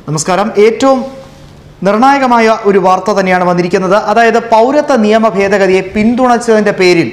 നമസ്കാരം ഏറ്റവും നിർണായകമായ ഒരു വാർത്ത തന്നെയാണ് വന്നിരിക്കുന്നത് അതായത് പൗരത്വ നിയമ ഭേദഗതിയെ പിന്തുണച്ചതിൻ്റെ പേരിൽ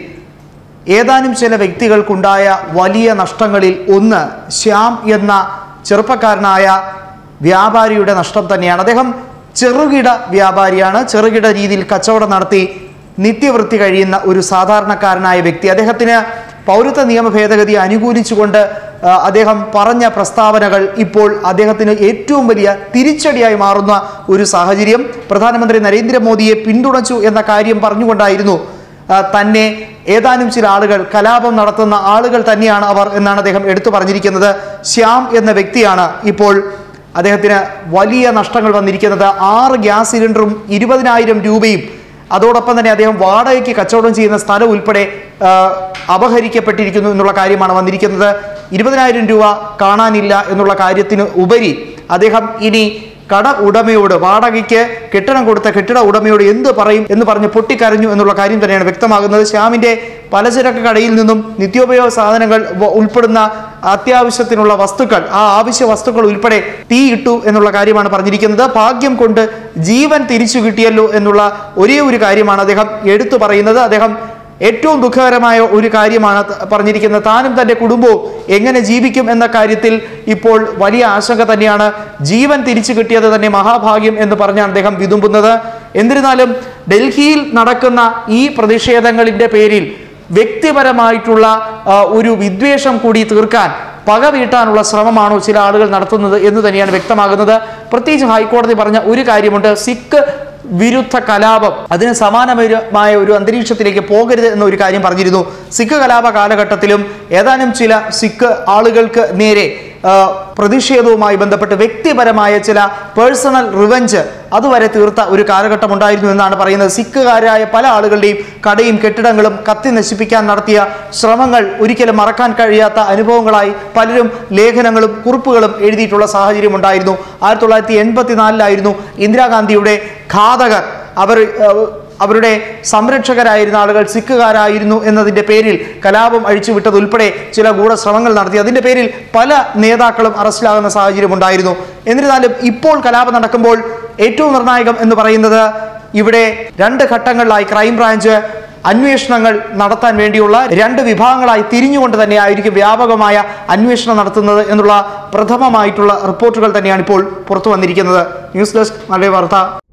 ഏതാനും ചില വ്യക്തികൾക്കുണ്ടായ വലിയ നഷ്ടങ്ങളിൽ ഒന്ന് ശ്യാം എന്ന ചെറുപ്പക്കാരനായ വ്യാപാരിയുടെ നഷ്ടം തന്നെയാണ് അദ്ദേഹം ചെറുകിട വ്യാപാരിയാണ് ചെറുകിട രീതിയിൽ കച്ചവടം നടത്തി നിത്യവൃത്തി കഴിയുന്ന ഒരു സാധാരണക്കാരനായ വ്യക്തി അദ്ദേഹത്തിന് പൗരത്വ നിയമ ഭേദഗതി അനുകൂലിച്ചുകൊണ്ട് ആ, അദ്ദേഹം പറഞ്ഞ പ്രസ്താവനകൾ ഇപ്പോൾ അദ്ദേഹത്തിന് ഏറ്റവും വലിയ തിരിച്ചടിയായി മാറുന്ന ഒരു സാഹചര്യം പ്രധാനമന്ത്രി നരേന്ദ്രമോദിയെ പിന്തുണച്ചു എന്ന കാര്യം പറഞ്ഞുകൊണ്ടായിരുന്നു ആ, തന്നെ ഏതാനും ചില ആളുകൾ കലാപം നടത്തുന്ന ആളുകൾ തന്നെയാണ് അവർ എന്നാണ് അദ്ദേഹം എടുത്തു പറഞ്ഞിരിക്കുന്നത് ശ്യാം എന്ന വ്യക്തിയാണ് ഇപ്പോൾ അദ്ദേഹത്തിന് വലിയ നഷ്ടങ്ങൾ വന്നിരിക്കുന്നത് ആറ് ഗ്യാസ് സിലിണ്ടറും ഇരുപതിനായിരം രൂപയും അതോടൊപ്പം തന്നെ അദ്ദേഹം വാടകയ്ക്ക് കച്ചവടം ചെയ്യുന്ന സ്ഥലം ഉൾപ്പെടെ ആ, അപഹരിക്കപ്പെട്ടിരിക്കുന്നു എന്നുള്ള കാര്യമാണ് വന്നിരിക്കുന്നത് ഇരുപതിനായിരം രൂപ കാണാനില്ല എന്നുള്ള കാര്യത്തിന് ഉപരി അദ്ദേഹം ഇനി കട ഉടമയോട് വാടകയ്ക്ക് കെട്ടിടം കൊടുത്ത കെട്ടിട ഉടമയോട് എന്ത് പറയും എന്ന് പറഞ്ഞ് പൊട്ടിക്കരഞ്ഞു എന്നുള്ള കാര്യം തന്നെയാണ് വ്യക്തമാകുന്നത് ശ്യാമിന്റെ പലചരക്ക് കടയിൽ നിന്നും നിത്യോപയോഗ സാധനങ്ങൾ വ- ഉൾപ്പെടുന്ന അത്യാവശ്യത്തിനുള്ള വസ്തുക്കൾ ആ ആവശ്യ വസ്തുക്കൾ ഉൾപ്പെടെ തീയിട്ടു എന്നുള്ള കാര്യമാണ് പറഞ്ഞിരിക്കുന്നത് ഭാഗ്യം കൊണ്ട് ജീവൻ തിരിച്ചു കിട്ടിയല്ലോ എന്നുള്ള ഒരേ ഒരു കാര്യമാണ് അദ്ദേഹം എടുത്തു പറയുന്നത് അദ്ദേഹം ഏറ്റവും ദുഃഖകരമായ ഒരു കാര്യമാണ് ത- പറഞ്ഞിരിക്കുന്നത് താനും തന്റെ കുടുംബവും എങ്ങനെ ജീവിക്കും എന്ന കാര്യത്തിൽ ഇപ്പോൾ വലിയ ആശങ്ക തന്നെയാണ് ജീവൻ തിരിച്ചു കിട്ടിയത് തന്നെ മഹാഭാഗ്യം എന്ന് പറഞ്ഞാണ് അദ്ദേഹം വിതുമ്പുന്നത് എന്നിരുന്നാലും ഡൽഹിയിൽ നടക്കുന്ന ഈ പ്രതിഷേധങ്ങളിന്റെ പേരിൽ വ്യക്തിപരമായിട്ടുള്ള ആ, ഒരു വിദ്വേഷം കൂടി തീർക്കാൻ പക വീട്ടാനുള്ള ശ്രമമാണോ ചില ആളുകൾ നടത്തുന്നത് എന്ന് തന്നെയാണ് വ്യക്തമാകുന്നത് പ്രത്യേകിച്ച് ഹൈക്കോടതി പറഞ്ഞ ഒരു കാര്യമുണ്ട് സിഖ് വിരുദ്ധ കലാപം അതിന് സമാനമായ ഒരു അന്തരീക്ഷത്തിലേക്ക് പോകരുത് എന്ന ഒരു കാര്യം പറഞ്ഞിരുന്നു സിഖ് കലാപ കാലഘട്ടത്തിലും ഏതാനും ചില സിഖ് ആളുകൾക്ക് നേരെ ആ, പ്രതിഷേധവുമായി ബന്ധപ്പെട്ട് വ്യക്തിപരമായ ചില പേഴ്സണൽ റിവഞ്ച് അതുവരെ തീർത്ത ഒരു കാലഘട്ടം ഉണ്ടായിരുന്നു എന്നാണ് പറയുന്നത് സിഖുകാരായ പല ആളുകളുടെയും കടയും കെട്ടിടങ്ങളും കത്തി നശിപ്പിക്കാൻ നടത്തിയ ശ്രമങ്ങൾ ഒരിക്കലും മറക്കാൻ കഴിയാത്ത അനുഭവങ്ങളായി പലരും ലേഖനങ്ങളും കുറിപ്പുകളും എഴുതിയിട്ടുള്ള സാഹചര്യം ഉണ്ടായിരുന്നു ആയിരത്തി തൊള്ളായിരത്തി എൺപത്തിനാലിലായിരുന്നു ഇന്ദിരാഗാന്ധിയുടെ ഘാതകർ അവർ ഏഹ്, അവരുടെ സംരക്ഷകരായിരുന്ന ആളുകൾ സിഖുകാരായിരുന്നു എന്നതിന്റെ പേരിൽ കലാപം അഴിച്ചുവിട്ടത് ഉൾപ്പെടെ ചില ഗൂഢശ്രമങ്ങൾ നടത്തി അതിന്റെ പേരിൽ പല നേതാക്കളും അറസ്റ്റിലാകുന്ന സാഹചര്യം ഉണ്ടായിരുന്നു എന്നിരുന്നാലും ഇപ്പോൾ കലാപം നടക്കുമ്പോൾ ഏറ്റവും നിർണായകം എന്ന് പറയുന്നത് ഇവിടെ രണ്ട് ഘട്ടങ്ങളിലായി ക്രൈംബ്രാഞ്ച് അന്വേഷണങ്ങൾ നടത്താൻ വേണ്ടിയുള്ള രണ്ട് വിഭാഗങ്ങളായി തിരിഞ്ഞുകൊണ്ട് തന്നെ ആയിരിക്കും വ്യാപകമായ അന്വേഷണം നടത്തുന്നത് എന്നുള്ള പ്രഥമമായിട്ടുള്ള റിപ്പോർട്ടുകൾ തന്നെയാണ് ഇപ്പോൾ പുറത്തു വന്നിരിക്കുന്നത് ന്യൂസ് ഡെസ്ക് നല്ല വാർത്ത